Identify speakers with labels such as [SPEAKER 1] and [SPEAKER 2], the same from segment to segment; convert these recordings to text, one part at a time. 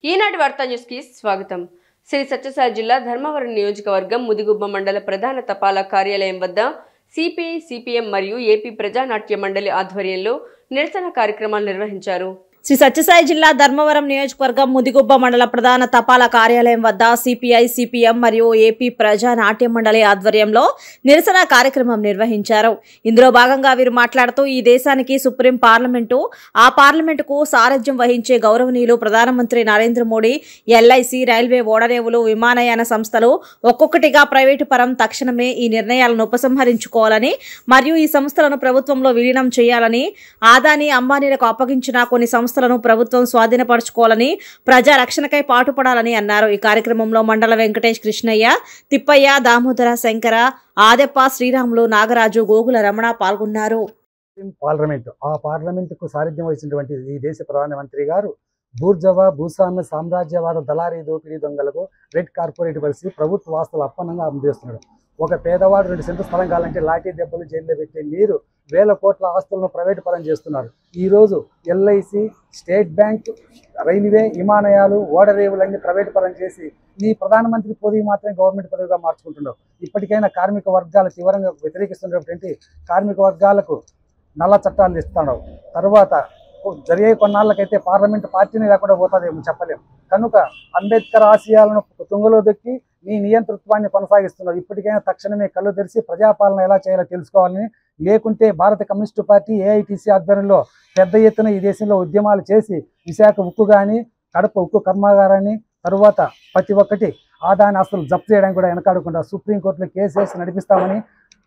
[SPEAKER 1] ఈనాటి వార్తా న్యూస్ కి స్వాగతం శ్రీ సత్యసాయి జిల్లా ధర్మవరం నియోజకవర్గం ముదిగుబ్బ మండల ప్రధాన తపాలా కార్యాలయం వద్ద సిపిఐ సిపిఎం మరియు ఏపీ ప్రజానాట్య మండలి ఆధ్వర్యంలో నిరసన కార్యక్రమాలు నిర్వహించారు
[SPEAKER 2] శ్రీ సత్యసాయి జిల్లా ధర్మవరం నియోజకవర్గం ముదిగుబ్బ మండల ప్రధాన తపాలా కార్యాలయం వద్ద సిపిఐ సిపిఎం మరియు ఏపీ ప్రజా నాట్య మండలి ఆధ్వర్యంలో నిరసన కార్యక్రమం నిర్వహించారు ఇందులో భాగంగా వీరు మాట్లాడుతూ ఈ దేశానికి సుప్రీం పార్లమెంటు ఆ పార్లమెంటుకు సారథ్యం వహించే గౌరవనీయులు ప్రధానమంత్రి నరేంద్ర మోడీ ఎల్ఐసి రైల్వే ఓడరేవులు విమానయాన సంస్థలు ఒక్కొక్కటిగా ప్రైవేటు పరం తక్షణమే ఈ నిర్ణయాలను ఉపసంహరించుకోవాలని మరియు ఈ సంస్థలను ప్రభుత్వంలో విలీనం చేయాలని ఆదాని అంబానీలకు అప్పగించిన కొన్ని సంస్థలను ప్రభుత్వం స్వాధీనపరచుకోవాలని ప్రజా రక్షణకై పాటుపడాలని అన్నారు ఈ కార్యక్రమంలో మండల వెంకటేష్ కృష్ణయ్య తిప్పయ్య దామోదర శంకర ఆదెప్ప శ్రీరాములు నాగరాజు గోగుల రమణ పాల్గొన్నారు
[SPEAKER 3] పార్లమెంట్ ఆ పార్లమెంటుకు సారథ్యం వహించినటువంటి ఈ దేశ ప్రధానమంత్రి గారు బూర్జవా భూస్వామ్య సామ్రాజ్యవాద దళారీ దోపిడీ దొంగలకు రెడ్ కార్పొరేట్ కలిసి ప్రభుత్వ ఆస్తులు అప్పనంగా అందజేస్తున్నాడు ఒక పేదవాడు రెండు సెంటు స్థలం కావాలంటే లాఠీ దెబ్బలు జైల్లో పెట్టే మీరు వేల కోట్ల ఆస్తులను ప్రైవేట్ పరం చేస్తున్నారు ఈరోజు ఎల్ఐసి స్టేట్ బ్యాంక్ రైల్వే విమానయాలు ఓడరేవులన్నీ ప్రైవేట్ పరం చేసి ఈ ప్రధానమంత్రి పదవి మాత్రమే గవర్నమెంట్ పదవిగా మార్చుకుంటున్నారు ఇప్పటికైనా కార్మిక వర్గాలు తీవ్రంగా వ్యతిరేకిస్తున్నటువంటి కార్మిక వర్గాలకు నల్ల చట్టాలు ఇస్తున్నాడు తర్వాత జరిగే కొన్నాళ్ళకైతే పార్లమెంట్ పార్టీని లేకుండా పోతుందేమో చెప్పలేం కనుక అంబేద్కర్ ఆశయాలను తుంగలో దొక్కి మీ నియంతృత్వాన్ని కొనసాగిస్తున్నారు ఇప్పటికైనా తక్షణమే కళ్ళు తెరిచి ప్రజాపాలన ఎలా చేయాలో తెలుసుకోవాలని లేకుంటే భారత కమ్యూనిస్టు పార్టీ ఏఐటీసీ ఆధ్వర్యంలో పెద్ద ఎత్తున ఈ దేశంలో ఉద్యమాలు చేసి విశాఖ ఉక్కు కానీ కడప ఉక్కు కర్మాగారాన్ని తరువాత ప్రతి ఒక్కటి ఆదాయాన్ని అసలు జప్తు చేయడానికి కూడా వెనకాడకుండా సుప్రీంకోర్టులో కేసు వేసి నడిపిస్తామని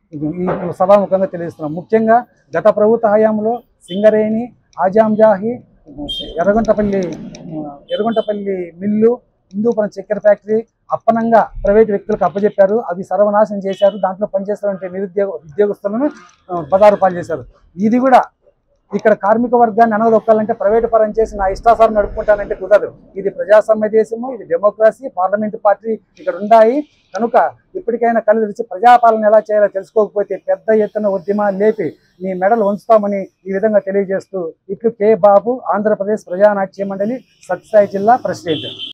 [SPEAKER 3] ఈ సభాముఖంగా తెలియజేస్తున్నాం ముఖ్యంగా గత ప్రభుత్వ హయాంలో సింగరేణి ఆజాంజాహి ఎర్రగుంటపల్లి ఎర్రగుంటపల్లి మిల్లు హిందూపురం చక్కెర ఫ్యాక్టరీ అప్పనంగా ప్రైవేట్ వ్యక్తులకు అప్పచెప్పారు అవి సర్వనాశనం చేశారు దాంట్లో పనిచేస్తున్నటువంటి నిరుద్యోగ ఉద్యోగస్తులను ఆ, బజారు పాలు చేశారు ఇది కూడా ఇక్కడ కార్మిక వర్గాన్ని అనగదొక్కాలంటే ప్రైవేట్ పరం చేసి నా ఇష్టాసారం నడుపుకుంటానంటే కుదరదు ఇది ప్రజాస్వామ్య దేశము ఇది డెమోక్రసీ పార్లమెంట్ పార్టీ ఇక్కడ ఉన్నాయి కనుక ఇప్పటికైనా కళ్ళు తెరిచి ప్రజాపాలన ఎలా చేయాలో తెలుసుకోకపోతే పెద్ద ఎత్తున ఉద్యమాలు లేపి మీ మెడలు ఉంచుతామని ఈ విధంగా తెలియజేస్తూ ఇట్లు కె బాబు ఆంధ్రప్రదేశ్ ప్రజానాట్య మండలి సత్యసాయి జిల్లా ప్రెసిడెంట్